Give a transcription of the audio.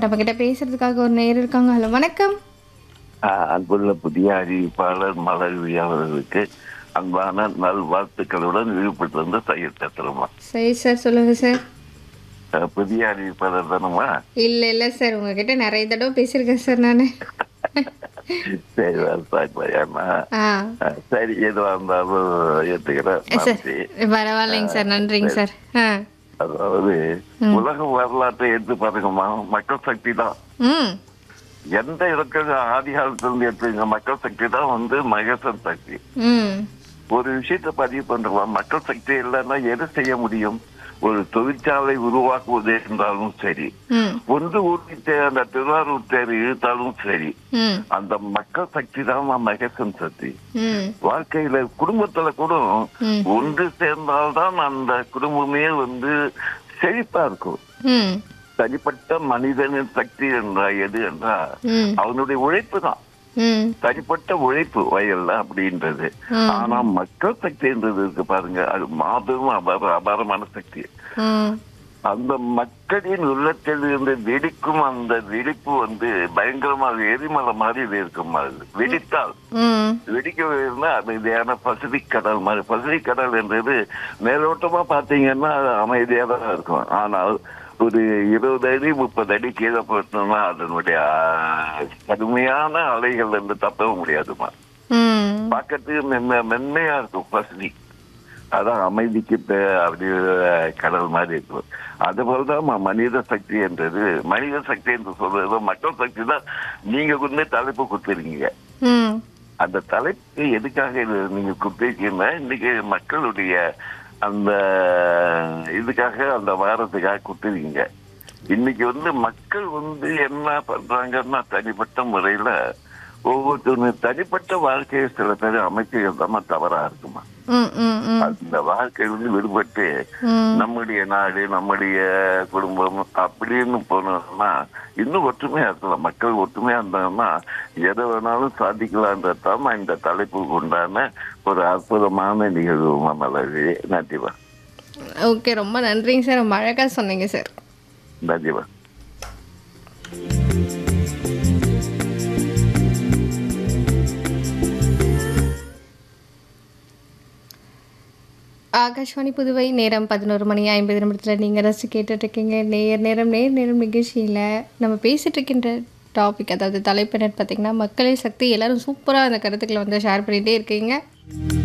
இப்போ நம்ம கிட்ட பேசுறதுக்காக ஒரு நேர் இருக்காங்க ஹலோ வணக்கம் ஆஹ் அன்புள்ள புதிய அறிவிப்பாளர் மலர்வி அவர்களுக்கு அன்பான நல்வாழ்த்துக்களுடன் விழுப்புரத்திலிருந்து சையத் பேசுறோமா சரி சார் சொல்லுங்க சார் ஆஹ் புதிய அறிவிப்பாளர் தானம்மா இல்லை இல்லை சார் உங்ககிட்ட நிறைய தடவை பேசியிருக்கேன் சார் நான் சரி ஏன்னா ஆ சரி எதுவா இருந்தாலும் ஏத்துக்கிறேன் சார் நன்றி. பரவாயில்லைங்க சார் நன்றிங்க சார் ஆ அதாவது உலக வரலாற்றை எடுத்து பாருங்கம்மா மக்கள் சக்தி தான் ம் எந்த இடத்துல ஆதி காலத்துல இருந்து எடுத்துங்க மக்கள் சக்தி தான் வந்து மகேசன் சக்தி ம் ஒரு விஷயத்தை பதிவு பண்றோம் மக்கள் சக்தி இல்லைன்னா எது செய்ய முடியும் ஒரு தொழிற்சாலை உருவாக்குவது என்றாலும் சரி ம் ஒன்று ஊட்டி தே- அந்த திருவாரூர் தேர் இழுத்தாலும் சரி ம் அந்த மக்கள் சக்தி தான் மகேசன் சக்தி ம் வாழ்க்கையில குடும்பத்துல கூட ம். ஒன்று சேர்ந்தால்தான் அந்த குடும்பமே வந்து செழிப்பா இருக்கும் ம் தனிப்பட்ட மனிதனின் சக்தி என்றா எது என்றால் ம் அவனுடைய உழைப்பு தான் ம் தனிப்பட்ட உழைப்பு வயல்ல அப்படின்றது ம். ஆனா மக்கள் சக்தின்றது இருக்கு பாருங்க அது மாபெரும் அபார அபாரமான சக்தி ம் அந்த மக்களின் உள்ளத்தில் இருந்து வெடிக்கும் அந்த வெடிப்பு வந்து பயங்கரமா எரிமலை மாதிரி இருக்கும் அது வெடித்தால் ம் வெடிக்க அமைதியான பசிபிக் கடல் மாதிரி பசிபிக் கடல் என்றது மேலோட்டமா பாத்தீங்கன்னா அது அமைதியா தான் இருக்கும் ஆனால் ஒரு இருபது அடி முப்பது அடி கீழே போட்டோம்னா அதனுடைய ஆஹ், கடுமையான அலைகள் இருந்து தப்பவும் முடியாதுமா ம் பார்க்கறதுக்கு மென்மை மென்மையா இருக்கும் பசிபிக் அதான் அமைதிக்கு பே- அப்படி கடல் மாதிரி இருக்கும் அது போலதான் ம- மனித சக்தி என்றது மனித சக்தி என்று சொல்றது மக்கள் சக்தி தான் நீங்க கொண்டு தலைப்பு கொடுத்துருக்கீங்க ம் அந்த தலைப்பு எதுக்காக இது நீங்க கொடுத்துருக்கீங்கன்னா இன்னைக்கு மக்களுடைய அந்த இதுக்காக அந்த வாரத்துக்காக கொடுத்துருக்கீங்க இன்னைக்கு வந்து மக்கள் வந்து என்ன பண்றாங்கன்னா தனிப்பட்ட முறையில ஒவ்வொருத்தரும் தனிப்பட்ட வாழ்க்கையை சில பேர் அமைக்கிறது தான் தவறா இருக்குமா ம் ம் ம் அந்த வாழ்க்கை வந்து விடுபட்டு ம் நம்முடைய நாடு நம்முடைய குடும்பம் அப்படின்னு போனோம்னா இன்னும் ஒற்றுமையா இருக்கலாம் மக்கள் ஒற்றுமையா இருந்தாங்கன்னா எதை வேணாலும் சாதிக்கலான்றதான் இந்த தலைப்புக்கு உண்டான ஒரு அற்புதமான நிகழ்வு மலர்வி நன்றிவா ஓகே ரொம்ப நன்றிங்க சார் ரொம்ப அழகாக சொன்னீங்க சார் நன்றிவா ஆகாஷ்வாணி புதுவை நேரம் பதினோரு மணி ஐம்பது நிமிடத்தில் நீங்கள் ரசித்து கேட்டுட்ருக்கீங்க நேர் நேரம் நேர் நேரம் நிகழ்ச்சியில் நம்ம பேசிகிட்டு இருக்கின்ற டாபிக் அதாவது தலைப்பினர் பார்த்திங்கன்னா மக்களே சக்தி எல்லாரும் சூப்பராக அந்த கருத்துக்களை வந்து ஷேர் பண்ணிகிட்டே இருக்கீங்க